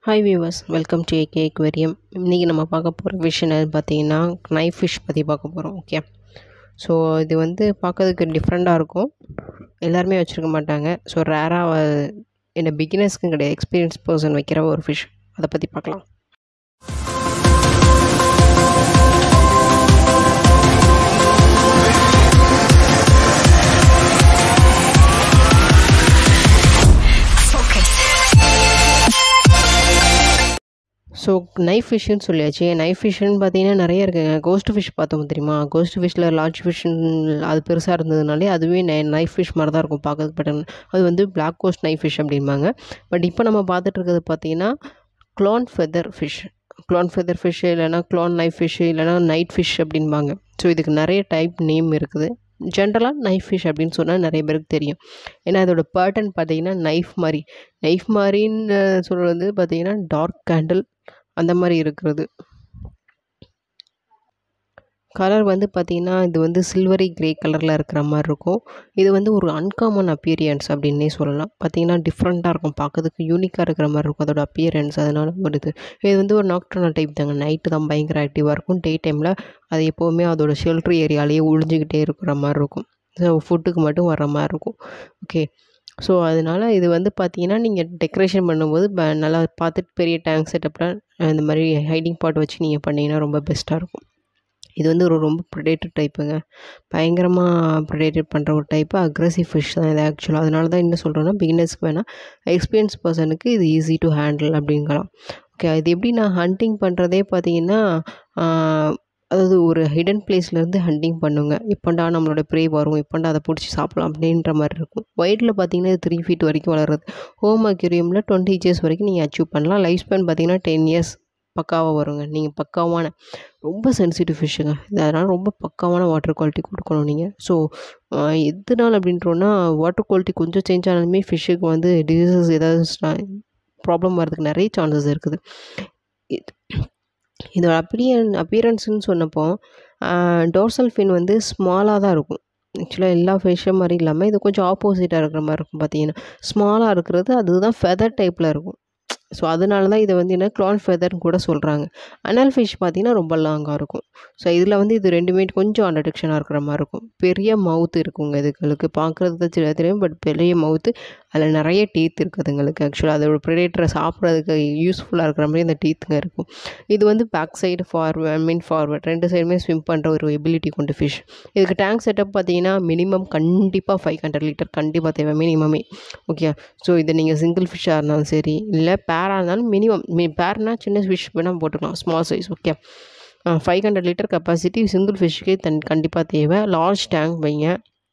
hi viewers welcome to AK aquarium இன்றைக்கி நம்ம பார்க்க போகிற விஷயம் என்னன்னு பார்த்தீங்கன்னா நைஃப் ஃபிஷ் பற்றி பார்க்க போகிறோம் ஓகே ஸோ இது வந்து பார்க்கறதுக்கு டிஃப்ரெண்ட்டாக இருக்கும் எல்லாருமே வச்சுருக்க மாட்டாங்க ஸோ ரேராக என்ன பிகினர்ஸ்க்கும் கிடையாது எக்ஸ்பீரியன்ஸ் பர்சன் வைக்கிற ஒரு ஃபிஷ் அதை பற்றி பார்க்கலாம் ஸோ நைஃப் ஃபிஷ்ஷுன்னு சொல்லியாச்சு நைஃப் ஃபிஷ்ஷுன்னு பார்த்தீங்கன்னா நிறைய இருக்குங்க கோஸ்ட் ஃபிஷ் பார்த்தோம் தெரியுமா கோஸ்ட் ஃபிஷ்ஷில் லார்ஜ் ஃபிஷ்ஷு அது பெருசாக இருந்ததுனாலே அதுவே நை நைஃப் ஃபிஷ் மாதிரி தான் இருக்கும் பார்க்கறதுக்கு பட் அது வந்து பிளாக் கோஸ்ட் நைஃப் ஃபிஷ் அப்படிம்பாங்க பட் இப்போ நம்ம பார்த்துட்டு இருக்கிறது பார்த்தீங்கன்னா clown feather fish clown feather fish இல்லைனா க்ளான் நைஃப் ஃபிஷ்ஷு இல்லைனா நைட் ஃபிஷ் அப்படின்பாங்க ஸோ இதுக்கு நிறைய டைப் நேம் இருக்குது ஜென்ரலாக நைஃப் ஃபிஷ் அப்படின்னு சொன்னால் நிறைய பேருக்கு தெரியும் ஏன்னா அதோட பேட்டர்ன் பார்த்தீங்கன்னா நைஃப் மாதிரி நைஃப் மாதிரின்னு சொல்கிறது பார்த்தீங்கன்னா டார்க் கேண்டில் அந்த மாதிரி இருக்கிறது கலர் வந்து பார்த்திங்கன்னா இது வந்து சில்வரி கிரே கலரில் இருக்கிற மாதிரி இருக்கும் இது வந்து ஒரு அன்காமன் அப்பியரியன்ஸ் அப்படின்னே சொல்லலாம் பார்த்திங்கன்னா டிஃப்ரெண்ட்டாக இருக்கும் பார்க்கறதுக்கு யூனிக்காக இருக்கிற மாதிரி இருக்கும் அதோட அப்பியரன்ஸ் அதனால் வருது இது வந்து ஒரு நாக்டர்னல் டைப் தாங்க நைட்டு தான் பயங்கர ஆக்டிவாக இருக்கும் டே டைமில் அது எப்போவுமே அதோட ஷெல்ட்ரு ஏரியாலேயே ஒழிஞ்சிக்கிட்டே இருக்கிற மாதிரி இருக்கும் ஸோ ஃபுட்டுக்கு மட்டும் வர மாதிரி இருக்கும் ஓகே ஸோ அதனால் இது வந்து பார்த்தீங்கன்னா நீங்கள் டெக்கரேஷன் பண்ணும்போது ப நல்லா பார்த்துட்டு பெரிய டேங்க் செட்டப்பில் இந்த மாதிரி ஹைடிங் பாட் வச்சு நீங்கள் பண்ணிங்கன்னா ரொம்ப பெஸ்ட்டாக இருக்கும் இது வந்து ஒரு ரொம்ப ப்ரிடேட்டட் டைப்புங்க பயங்கரமாக ப்ரிடேட்டட் பண்ணுற ஒரு டைப்பு அக்ரஸிவ் ஃபிஷ் தான் இது ஆக்சுவலாக அதனால தான் என்ன சொல்கிறேன்னா பிகினர்ஸ்க்கு வேணால் எக்ஸ்பீரியன்ஸ் பர்சனுக்கு இது ஈஸி டு ஹேண்டில் அப்படிங்கலாம் ஓகே இது எப்படி நான் ஹண்டிங் பண்ணுறதே பார்த்தீங்கன்னா அதாவது ஒரு ஹிடன் பிளேஸ்லேருந்து ஹண்டிங் பண்ணுங்க எப்போண்டா நம்மளோட ப்ரே வரும் எப்போண்டா அதை பிடிச்சி சாப்பிடலாம் அப்படின்ற மாதிரி இருக்கும் ஒயிட்டில் பார்த்தீங்கன்னா இது த்ரீ ஃபீட் வரைக்கும் வளருது ஹோம் அக்யூரியமில் டுவெண்ட்டி இயர்ஸ் வரைக்கும் நீங்கள் அச்சீவ் பண்ணலாம் லைஃப் ஸ்பேன் பார்த்தீங்கன்னா டென் இயர்ஸ் பக்காவாக வருங்க நீங்கள் பக்காவான ரொம்ப சென்சிட்டிவ் ஃபிஷ்ஷுங்க இது அதனால் ரொம்ப பக்காவான வாட்டர் குவாலிட்டி கொடுக்கணும் நீங்கள் ஸோ எதனால் அப்படின்றோன்னா வாட்டர் குவாலிட்டி கொஞ்சம் சேஞ்ச் ஆனாலுமே ஃபிஷ்ஷுக்கு வந்து டிசீசஸ் ஏதாவது ப்ராப்ளம் வரதுக்கு நிறைய சான்சஸ் இருக்குது இதோட அப்பியன் அப்பியரன்ஸ்னு சொன்னப்போ டோர்சல் ஃபின் வந்து ஸ்மாலாக தான் இருக்கும் ஆக்சுவலாக எல்லா ஃபிஷ்ஷும் மாதிரி இல்லாமல் இது கொஞ்சம் ஆப்போசிட்டாக இருக்கிற மாதிரி இருக்கும் பார்த்தீங்கன்னா ஸ்மாலாக இருக்கிறது அதுதான் ஃபெதர் டைப்பில் இருக்கும் ஸோ அதனால தான் இதை வந்து என்ன க்ளான் ஃபெதர்னு கூட சொல்கிறாங்க அனல் ஃபிஷ் பார்த்திங்கன்னா ரொம்ப லாங்காக இருக்கும் ஸோ இதில் வந்து இது ரெண்டுமே கொஞ்சம் அண்டடிக்ஷனாக இருக்கிற மாதிரி இருக்கும் பெரிய மவுத்து இருக்குங்க இதுகளுக்கு பார்க்குறதுக்கு தெரியும் பட் பெரிய மவுத்து அதில் நிறைய டீத் இருக்குதுங்களுக்கு ஆக்சுவலாக அதோட ப்ரிடேட்டரை சாப்பிட்றதுக்கு யூஸ்ஃபுல்லாக இருக்கிற மாதிரி அந்த டீத்துங்க இருக்கும் இது வந்து பேக் சைடு ஃபார்வர்ட் மீன் ஃபார்வர்ட் ரெண்டு சைடுமே ஸ்விம் பண்ணுற ஒரு எபிலிட்டி கொண்டு ஃபிஷ் இதுக்கு டேங்க் செட்டப் பார்த்தீங்கன்னா மினிமம் கண்டிப்பாக ஃபைவ் ஹண்ட்ரட் லிட்டர் கண்டிப்பாக தேவை மினிமமே ஓகே ஸோ இது நீங்கள் சிங்கிள் ஃபிஷ்ஷாக இருந்தாலும் சரி இல்லை பேராக இருந்தாலும் மினிமம் மீ பேர்னால் சின்ன ஃபிஷ் வேணால் போட்டுக்கலாம் small size okay five hundred litre capacity single ஃபிஷ்ஷுக்கே தன் கண்டிப்பாக தேவை லார்ஜ் டேங்க் வைங்க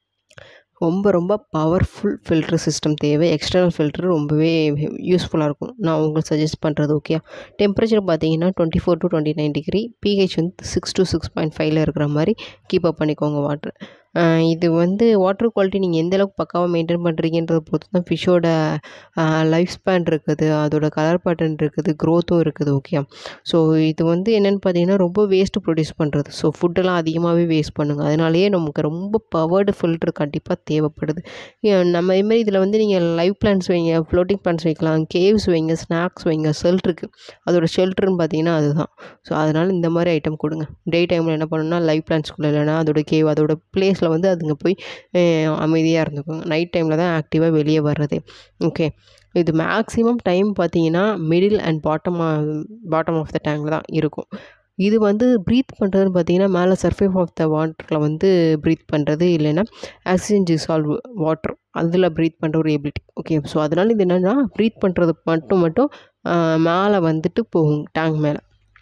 ரொம்ப ரொம்ப பவர்ஃபுல் ஃபில்ட்ரு சிஸ்டம் தேவை எக்ஸ்டர்னல் ஃபில்ட்ரு ரொம்பவே யூஸ்ஃபுல்லாக இருக்கும் நான் உங்களுக்கு சஜஸ்ட் பண்ணுறது ஓகே டெம்பரேச்சர் பார்த்தீங்கன்னா twenty four to twenty nine degree pH வந்து சிக்ஸ் டு சிக்ஸ் பாயிண்ட் ஃபைவ்ல இருக்கிற மாதிரி கீப் அப் பண்ணிக்கோங்க வாட்ரு இது வந்து வாட்டர் குவாலிட்டி நீங்கள் எந்த அளவுக்கு பக்காவாக மெயின்டைன் பண்ணுறீங்கன்றத பொறுத்து தான் ஃபிஷ்ஷோட லைஃப் ஸ்பேன் இருக்குது அதோட கலர் பேட்டர்ன் இருக்குது க்ரோத்தும் இருக்குது ஓகே ஸோ இது வந்து என்னென்னு பார்த்தீங்கன்னா ரொம்ப வேஸ்ட்டு ப்ரொடியூஸ் பண்ணுறது ஸோ ஃபுட்டெல்லாம் அதிகமாகவே வேஸ்ட் பண்ணுங்கள் அதனாலேயே நமக்கு ரொம்ப பவர்டு ஃபில்ட்ரு கண்டிப்பாக தேவைப்படுது நம்ம இதுமாரி இதில் வந்து நீங்கள் லைவ் பிளான்ஸ் வைங்க ஃப்ளோட்டிங் பிளான்ஸ் வைக்கலாம் கேவ்ஸ் வைங்க ஸ்நாக்ஸ் வைங்க ஷெல்ட்ருக்கு அதோட ஷெல்ட்ருன்னு பார்த்தீங்கன்னா அதுதான் ஸோ அதனால் இந்த மாதிரி ஐட்டம் கொடுங்க டே டைமில் என்ன பண்ணணும்னா லைவ் பிளான்ஸ்குள்ளே இல்லைனா அதோட கேவ் அதோட பிளேஸ் டைம்ஸில் வந்து அதுங்க போய் அமைதியாக இருந்துக்குங்க நைட் டைமில் தான் ஆக்டிவாக வெளியே வர்றது ஓகே இது மேக்ஸிமம் டைம் பார்த்தீங்கன்னா middle and bottom bottom of the டேங்கில் தான் இருக்கும் இது வந்து ப்ரீத் பண்ணுறதுன்னு பார்த்தீங்கன்னா மேலே சர்ஃபேஸ் ஆஃப் த வாட்டரில் வந்து ப்ரீத் பண்ணுறது இல்லைன்னா ஆக்சிஜன் டிசால்வ் வாட்டர் அதில் ப்ரீத் பண்ணுற ஒரு எபிலிட்டி ஓகே ஸோ அதனால் இது என்னென்னா ப்ரீத் பண்ணுறது மட்டும் மட்டும் மேலே வந்துட்டு போகும் டேங்க் மேலே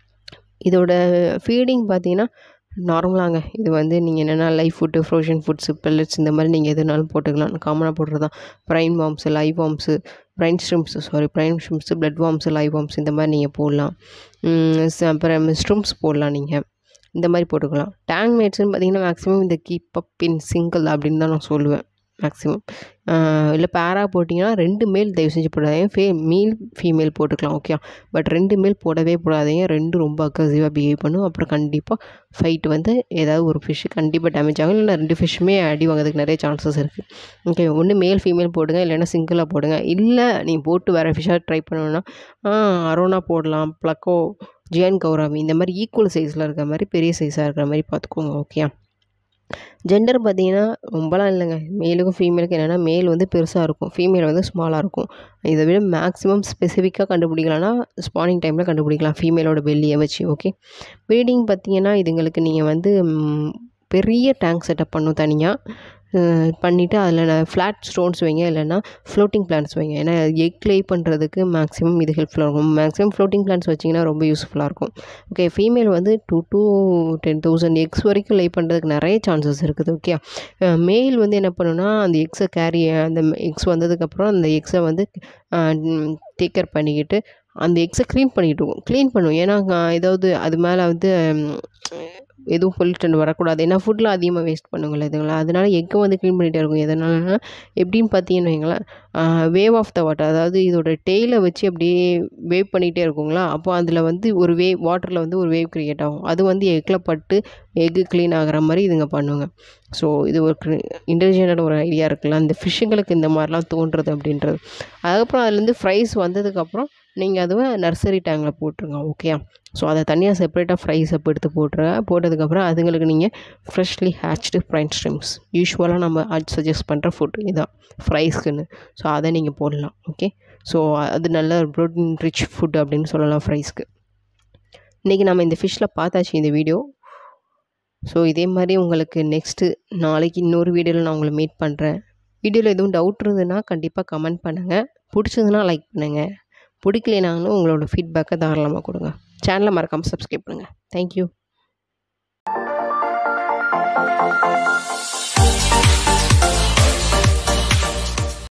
இதோட ஃபீடிங் பார்த்தீங்கன்னா நார்மலாங்க இது வந்து நீங்கள் என்னென்னா live food frozen foods pellets இந்த மாதிரி நீங்கள் எதுனாலும் போட்டுக்கலாம் காமனாக போடுறது தான் brine worms live worms brine shrimps sorry brine shrimps blood worms live worms இந்த மாதிரி நீங்கள் போடலாம் அப்புறம் ஸ்ட்ரிம்ஸ் போடலாம் நீங்கள் இந்த மாதிரி போட்டுக்கலாம் டேங்க் மேட்ஸ்னு பார்த்தீங்கன்னா மேக்ஸிமம் இந்த கீப் அப் இன் சிங்கிள் அப்படின்னு தான் நான் சொல்லுவேன் மேக்ஸிமம் இல்லை பேரா போட்டிங்கன்னா ரெண்டு மேல் தயவு செஞ்சு போடாதீங்க ஃபே மீல் ஃபீமேல் போட்டுக்கலாம் ஓகே பட் ரெண்டு மேல் போடவே போடாதீங்க ரெண்டு ரொம்ப அக்ரஸிவாக பிஹேவ் பண்ணும் அப்புறம் கண்டிப்பாக ஃபைட் வந்து ஏதாவது ஒரு ஃபிஷ்ஷு கண்டிப்பாக டேமேஜ் ஆகும் இல்லை ரெண்டு ஃபிஷ்ஷுமே அடி வாங்கிறதுக்கு நிறைய சான்சஸ் இருக்குது ஓகே ஒன்று மேல் ஃபீமேல் போடுங்க இல்லைன்னா சிங்கிளாக போடுங்க இல்லை நீங்கள் போட்டு வேறு ஃபிஷ்ஷாக ட்ரை பண்ணணுன்னா அரோனா போடலாம் ப்ளக்கோ ஜியான் கௌராமி இந்த மாதிரி ஈக்குவல் சைஸில் இருக்கிற மாதிரி பெரிய சைஸாக இருக்கிற மாதிரி பார்த்துக்கோங்க ஓகே ஜெண்டர் பார்த்தீங்கன்னா ரொம்பலாம் இல்லைங்க மேலுக்கும் ஃபீமேலுக்கும் என்னென்னா மேல் வந்து பெருசாக இருக்கும் ஃபீமேல் வந்து ஸ்மாலாக இருக்கும் இதை விட மேக்ஸிமம் ஸ்பெசிஃபிக்காக கண்டுபிடிக்கலாம்னா ஸ்பானிங் டைமில் கண்டுபிடிக்கலாம் ஃபீமேலோட பெல்லியை வச்சு ஓகே ப்ரீடிங் பார்த்தீங்கன்னா இதுங்களுக்கு நீங்கள் வந்து ம், பெரிய டேங்க் செட்டப் பண்ணும் தனியாக பண்ணிவிட்டு அதில் ஃப்ளாட் ஸ்டோன்ஸ் வைங்க இல்லைன்னா ஃப்ளோட்டிங் பிளான்ஸ் வைங்க ஏன்னா எக் லே பண்ணுறதுக்கு மேக்ஸிமம் இது ஹெல்ப்ஃபுல்லாக இருக்கும் மேக்ஸிமம் ஃப்ளோட்டிங் பிளான்ஸ் வச்சிங்கன்னா ரொம்ப யூஸ்ஃபுல்லாக இருக்கும் ஓகே ஃபீமேல் வந்து two two ten thousand eggs வரைக்கும் லே பண்ணுறதுக்கு நிறைய சான்சஸ் இருக்குது ஓகே மேல் வந்து என்ன பண்ணுன்னா அந்த எக்ஸை கேரி அந்த எக்ஸ் வந்ததுக்கப்புறம் அந்த எக்ஸை வந்து டேக் கேர் பண்ணிக்கிட்டு அந்த எக்ஸை க்ளீன் பண்ணிக்கிட்டு இருக்கும் க்ளீன் பண்ணும் ஏன்னா அஹ், ஏதாவது அது மேலே வந்து ம், எதுவும் பொல்யூட்டன் வரக்கூடாது ஏன்னா ஃபுட்டில் அதிகமாக வேஸ்ட் பண்ணுங்களேன் இதுங்களா அதனால எக்கை வந்து க்ளீன் பண்ணிகிட்டே இருக்கும் எதனாலனா எப்படின்னு பார்த்தீங்கன்னு வைங்களேன் வேவ் ஆஃப் த வாட்டர் அதாவது இதோட டெய்லை வச்சு அப்படியே வேவ் பண்ணிகிட்டே இருக்குங்களா அப்போ அதில் வந்து ஒரு வேவ் வாட்டரில் வந்து ஒரு வேவ் க்ரியேட் ஆகும் அது வந்து எக்கில் பட்டு எக்கு க்ளீன் ஆகிற மாதிரி இதுங்க பண்ணுங்க ஸோ இது ஒரு இன்டெலிஜென்டான ஒரு ஐடியா இருக்குல்ல அந்த ஃபிஷ்ஷுங்களுக்கு இந்த மாதிரிலாம் தோன்றுறது அப்படின்றது அதுக்கப்புறம் அதுலேருந்து ஃப்ரைஸ் வந்ததுக்கப்புறம் நீங்கள் அதுவை நர்சரி டேங்கில் போட்டுருங்க ஓகே ஸோ அதை தனியாக செப்பரேட்டாக ஃப்ரைஸ் அப்போ எடுத்து போட்டுருங்க போட்டதுக்கப்புறம் அதுங்களுக்கு நீங்கள் ஃப்ரெஷ்லி ஹேச்டு ப்ரைன் ஸ்ட்ரிம்ஸ் யூஸ்வலாக நம்ம சஜஸ்ட் பண்ணுற ஃபுட் இதுதான் ஃப்ரைஸ்க்குன்னு ஸோ அதை நீங்கள் போடலாம் ஓகே ஸோ அது நல்ல ப்ரோட்டீன் ரிச் ஃபுட் அப்படின்னு சொல்லலாம் ஃப்ரைஸ்க்கு இன்றைக்கி நம்ம இந்த ஃபிஷ்ஷில் பார்த்தாச்சு இந்த வீடியோ ஸோ இதே மாதிரி உங்களுக்கு நெக்ஸ்ட்டு நாளைக்கு இன்னொரு வீடியோவில் நான் உங்களை மீட் பண்ணுறேன் வீடியோவில் எதுவும் டவுட் இருந்ததுன்னா கண்டிப்பாக கமெண்ட் பண்ணுங்கள் பிடிச்சதுன்னா லைக் பண்ணுங்கள் பிடிக்கலைனாலும் உங்களோட ஃபீட்பேக்கை தாராளமாக கொடுங்க சேனலை மறக்காமல் சப்ஸ்கிரைப் பண்ணுங்கள் தேங்க்யூ